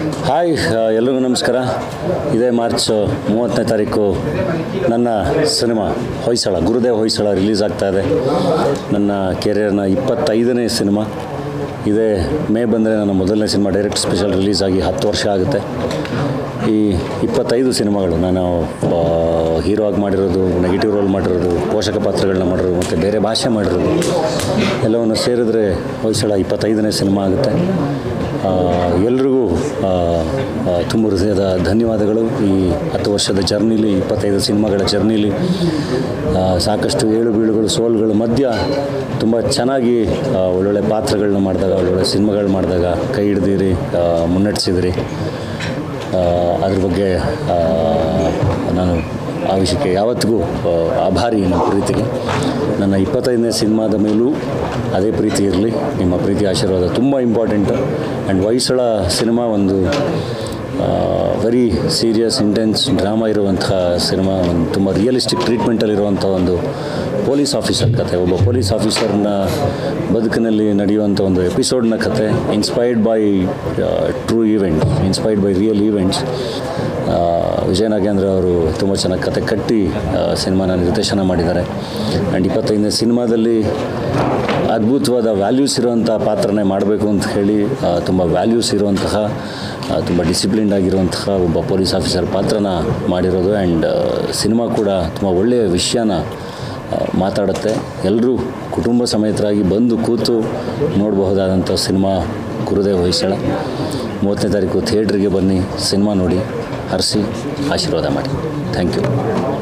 hi ಎಲ್ರಿಗೂ ನಮಸ್ಕಾರ ಇದೇ ಮಾರ್ಚ್ ಮೂವತ್ತನೇ ತಾರೀಕು ನನ್ನ ಸಿನಿಮಾ ಹೊಯ್ಸಳ ಗುರುದೇವ್ ಹೊಯ್ಸಳ ರಿಲೀಸ್ ಆಗ್ತಾ ಇದೆ ನನ್ನ ಕೆರಿಯರ್ನ ಇಪ್ಪತ್ತೈದನೇ ಸಿನಿಮಾ ಇದೇ ಮೇ ಬಂದರೆ ನನ್ನ ಮೊದಲನೇ ಸಿನಿಮಾ ಡೈರೆಕ್ಟ್ ಸ್ಪೆಷಲ್ ರಿಲೀಸ್ ಆಗಿ ಹತ್ತು ವರ್ಷ ಆಗುತ್ತೆ ಈ ಇಪ್ಪತ್ತೈದು ಸಿನಿಮಾಗಳು ನಾನು ಹೀರೋ ಆಗಿ ಮಾಡಿರೋದು ನೆಗೆಟಿವ್ ರೋಲ್ ಮಾಡಿರೋದು ಪೋಷಕ ಪಾತ್ರಗಳನ್ನ ಮಾಡಿರೋದು ಮತ್ತು ಬೇರೆ ಭಾಷೆ ಮಾಡಿರೋದು ಎಲ್ಲವನ್ನು ಸೇರಿದ್ರೆ ಹೊಯ್ಸಳ ಇಪ್ಪತ್ತೈದನೇ ಸಿನಿಮಾ ಆಗುತ್ತೆ ಆ, ಎಲ್ರಿಗೂ ಆ, ಆ, ತುಂಬ ಹೃದಯದ ಧನ್ಯವಾದಗಳು ಈ ಹತ್ತು ವರ್ಷದ ಜರ್ನಿಲಿ ಇಪ್ಪತ್ತೈದು ಸಿನಿಮಾಗಳ ಜರ್ನಿಲಿ ಆ, ಸಾಕಷ್ಟು ಏಳು ಬೀಳುಗಳು ಸೋಲುಗಳು ಮಧ್ಯ ತುಂಬ ಚೆನ್ನಾಗಿ ಆ, ಒಳ್ಳೊಳ್ಳೆ ಪಾತ್ರಗಳನ್ನ ಮಾಡಿದಾಗ ಒಳ್ಳೊಳ್ಳೆ ಸಿನಿಮಾಗಳು ಮಾಡಿದಾಗ ಕೈ ಹಿಡ್ದಿರಿ ಆ, ಮುನ್ನಡೆಸಿದಿರಿ ಆ, ಅದ್ರ ಬಗ್ಗೆ ಆ, ನಾನು ಆ ವಿಷಯಕ್ಕೆ ಯಾವತ್ತಿಗೂ ಆ, ಆಭಾರಿ ನಮ್ಮ ಪ್ರೀತಿಗೆ ನನ್ನ ಇಪ್ಪತ್ತೈದನೇ ಸಿನಿಮಾದ ಮೇಲೂ ಅದೇ ಪ್ರೀತಿ ಇರಲಿ ನಿಮ್ಮ ಪ್ರೀತಿ ಆಶೀರ್ವಾದ ತುಂಬ ಇಂಪಾರ್ಟೆಂಟು ಆ್ಯಂಡ್ ಹೊಯ್ಸಳ ಸಿನಿಮಾ ಒಂದು ವೆರಿ ಸೀರಿಯಸ್ ಇಂಟೆನ್ಸ್ ಡ್ರಾಮಾ ಇರುವಂತಹ ಸಿನಿಮಾ ಒಂದು ತುಂಬ ರಿಯಲಿಸ್ಟಿಕ್ ಟ್ರೀಟ್ಮೆಂಟಲ್ಲಿರುವಂಥ ಒಂದು ಪೊಲೀಸ್ ಆಫೀಸರ್ ಕತೆ ಒಬ್ಬ ಪೊಲೀಸ್ ಆಫೀಸರ್ನ ಬದುಕಿನಲ್ಲಿ ನಡೆಯುವಂಥ ಒಂದು ಎಪಿಸೋಡ್ನ ಕತೆ inspired by true event inspired by real events Vijaya Nagendra ಅವರು ತುಂಬ ಚೆನ್ನಾಗಿ ಕತೆ ಕಟ್ಟಿ ಸಿನಿಮಾನ ನಿರ್ದೇಶನ ಮಾಡಿದ್ದಾರೆ ಆ್ಯಂಡ್ ಇಪ್ಪತ್ತೈದನೇ ಸಿನಿಮಾದಲ್ಲಿ ಅದ್ಭುತವಾದ ವ್ಯಾಲ್ಯೂಸ್ ಇರುವಂಥ ಪಾತ್ರನೇ ಮಾಡಬೇಕು ಅಂತ ಹೇಳಿ ತುಂಬ ವ್ಯಾಲ್ಯೂಸ್ ಇರುವಂತಹ ಆ, ತುಂಬ ಡಿಸಿಪ್ಲಿನ್ಡ್ ಆಗಿರುವಂತಹ ಒಬ್ಬ ಪೊಲೀಸ್ ಆಫೀಸರ್ ಪಾತ್ರನ ಮಾಡಿರೋದು ಆ್ಯಂಡ್ ಸಿನಿಮಾ ಕೂಡ ತುಂಬ ಒಳ್ಳೆಯ ವಿಷಯನ ಆ, ಮಾತಾಡುತ್ತೆ ಎಲ್ಲರೂ ಕುಟುಂಬ ಸಮೇತರಾಗಿ ಬಂದು ಕೂತು ನೋಡಬಹುದಾದಂಥ ಸಿನಿಮಾ ಗುರುದೇವ್ ಹೊಯ್ಸಳ ಮೂವತ್ತನೇ ತಾರೀಕು ಥಿಯೇಟ್ರಿಗೆ ಬನ್ನಿ ಸಿನಿಮಾ ನೋಡಿ ಹರಿಸಿ ಆಶೀರ್ವಾದ ಮಾಡಿ ಥ್ಯಾಂಕ್ ಯು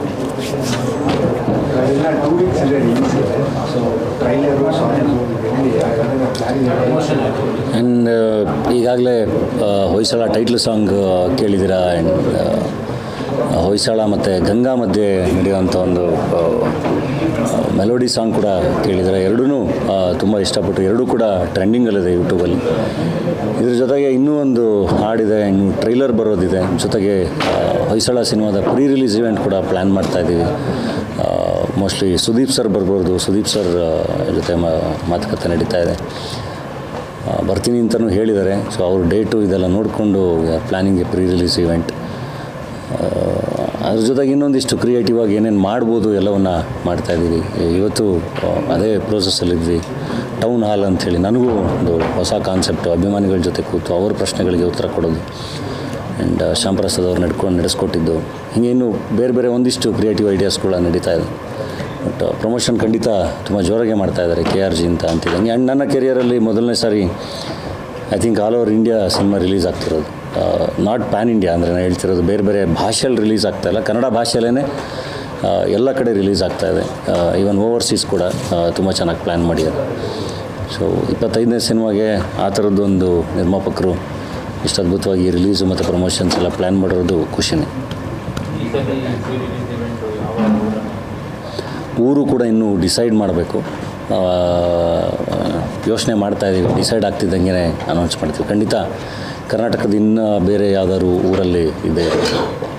ಇನ್ನ ಟೂ ವೀಕ್ಸ್ ಇದೆ ರಿಲೀಸ್ ಇದೆ ಸೊ ಟ್ರೈಲರು ಸಾಂಗ್ಸು ಆ್ಯಂಡ್ ಈಗಾಗಲೇ ಹೊಯ್ಸಳ ಟೈಟ್ಲ್ ಸಾಂಗ್ ಕೇಳಿದ್ದೀರಾ ಆ್ಯಂಡ್ ಹೊಯ್ಸಳ ಮತ್ತು ಗಂಗಾ ಮಧ್ಯೆ ನಡೆಯುವಂಥ ಒಂದು ಮೆಲೋಡಿ ಸಾಂಗ್ ಕೂಡ ಕೇಳಿದ್ದಾರೆ ಎರಡೂ ತುಂಬ ಇಷ್ಟಪಟ್ಟು ಎರಡೂ ಕೂಡ ಟ್ರೆಂಡಿಂಗಲ್ಲಿದೆ ಯೂಟ್ಯೂಬಲ್ಲಿ ಇದ್ರ ಜೊತೆಗೆ ಇನ್ನೂ ಒಂದು ಹಾಡಿದೆ ಇನ್ನು ಟ್ರೈಲರ್ ಬರೋದಿದೆ ಜೊತೆಗೆ ಆ, ಹೊಯ್ಸಳ ಸಿನಿಮಾದ ಪ್ರೀ ರಿಲೀಸ್ ಇವೆಂಟ್ ಕೂಡ ಪ್ಲ್ಯಾನ್ ಮಾಡ್ತಾ ಇದ್ದೀವಿ ಮೋಸ್ಟ್ಲಿ ಸುದೀಪ್ ಸರ್ ಬರ್ಬೋದು ಸುದೀಪ್ ಸರ್ ಆ, ಜೊತೆ ಮಾ- ಮಾತುಕತೆ ನಡೀತಾ ಇದೆ ಆ, ಬರ್ತೀನಿ ಅಂತಲೂ ಹೇಳಿದ್ದಾರೆ ಸೊ ಅವ್ರ ಡೇಟು ಇದೆಲ್ಲ ನೋಡಿಕೊಂಡು ಪ್ಲ್ಯಾನಿಂಗ್ ಎ ಪ್ರೀ ರಿಲೀಸ್ ಇವೆಂಟ್ ಅದ್ರ ಜೊತೆಗೆ ಇನ್ನೊಂದಿಷ್ಟು ಕ್ರಿಯೇಟಿವ್ ಆಗಿ ಏನೇನು ಮಾಡ್ಬೋದು ಎಲ್ಲವನ್ನು ಮಾಡ್ತಾಯಿದ್ದೀವಿ ಇವತ್ತು ಆ, ಅದೇ ಪ್ರೋಸೆಸ್ಸಲ್ಲಿದ್ವಿ ಟೌನ್ ಹಾಲ್ ಅಂಥೇಳಿ ನನಗೂ ಒಂದು ಹೊಸ ಕಾನ್ಸೆಪ್ಟು ಅಭಿಮಾನಿಗಳ ಜೊತೆ ಕೂತು ಅವ್ರ ಪ್ರಶ್ನೆಗಳಿಗೆ ಉತ್ತರ ಕೊಡೋದು ಆ್ಯಂಡ್ ಶ್ಯಾಮ್ ಪ್ರಸಾದ್ ಅವ್ರು ನಡ್ಕೊಂಡು ನಡೆಸ್ಕೊಟ್ಟಿದ್ದು ಹೀಗೆ ಇನ್ನು ಬೇರೆ ಬೇರೆ ಒಂದಿಷ್ಟು ಕ್ರಿಯೇಟಿವ್ ಐಡಿಯಾಸ್ ಕೂಡ ನಡೀತಾ ಇದೆ ಬಟ್ ಪ್ರಮೋಷನ್ ಖಂಡಿತ ತುಂಬ ಜೋರಾಗೆ ಮಾಡ್ತಾ ಇದ್ದಾರೆ ಕೆ ಆರ್ ಜಿ ಅಂತ ಅಂತಿದ್ದಂಗೆ ಆ್ಯಂಡ್ ನನ್ನ ಕೆರಿಯರಲ್ಲಿ ಮೊದಲನೇ ಸಾರಿ I think all over India cinema release ಆಗ್ತಿರೋದು ನಾಟ್ ಪ್ಯಾನ್ ಇಂಡಿಯಾ ಅಂದರೆ ನಾನು ಹೇಳ್ತಿರೋದು ಬೇರೆ ಬೇರೆ ಭಾಷೆಯಲ್ಲಿ ರಿಲೀಸ್ ಆಗ್ತಾ ಇಲ್ಲ ಕನ್ನಡ ಭಾಷೆಯಲ್ಲೇ ಎಲ್ಲ ಕಡೆ ರಿಲೀಸ್ ಆಗ್ತಾ ಇದೆ ಈವನ್ ಓವರ್ಸೀಸ್ ಕೂಡ ತುಂಬ ಚೆನ್ನಾಗಿ ಪ್ಲ್ಯಾನ್ ಮಾಡಿದ್ದಾರೆ ಸೊ ಇಪ್ಪತ್ತೈದನೇ ಸಿನಿಮಾಗೆ ಆ ಥರದ್ದೊಂದು ನಿರ್ಮಾಪಕರು ಇಷ್ಟು ಅದ್ಭುತವಾಗಿ ರಿಲೀಸು ಮತ್ತು ಪ್ರಮೋಷನ್ಸ್ ಎಲ್ಲ ಪ್ಲ್ಯಾನ್ ಮಾಡಿರೋದು ಖುಷಿನೇ ಈ ಸತಿ ಪ್ರೀ ರಿಲೀಸ್ ಇವೆಂಟು ಯಾವ ಊರನ್ನು ಊರು ಕೂಡ ಇನ್ನೂ ಡಿಸೈಡ್ ಮಾಡಬೇಕು ಯೋಚನೆ ಮಾಡ್ತಾ ಇದ್ದೀವಿ ಡಿಸೈಡ್ ಆಗ್ತಿದ್ದಂಗೆ ಅನೌನ್ಸ್ ಮಾಡ್ತೀವಿ ಖಂಡಿತ ಕರ್ನಾಟಕದ ಇನ್ನು ಬೇರೆ ಯಾವ್ದಾದ್ರು ಊರಲ್ಲಿ ಇದೆ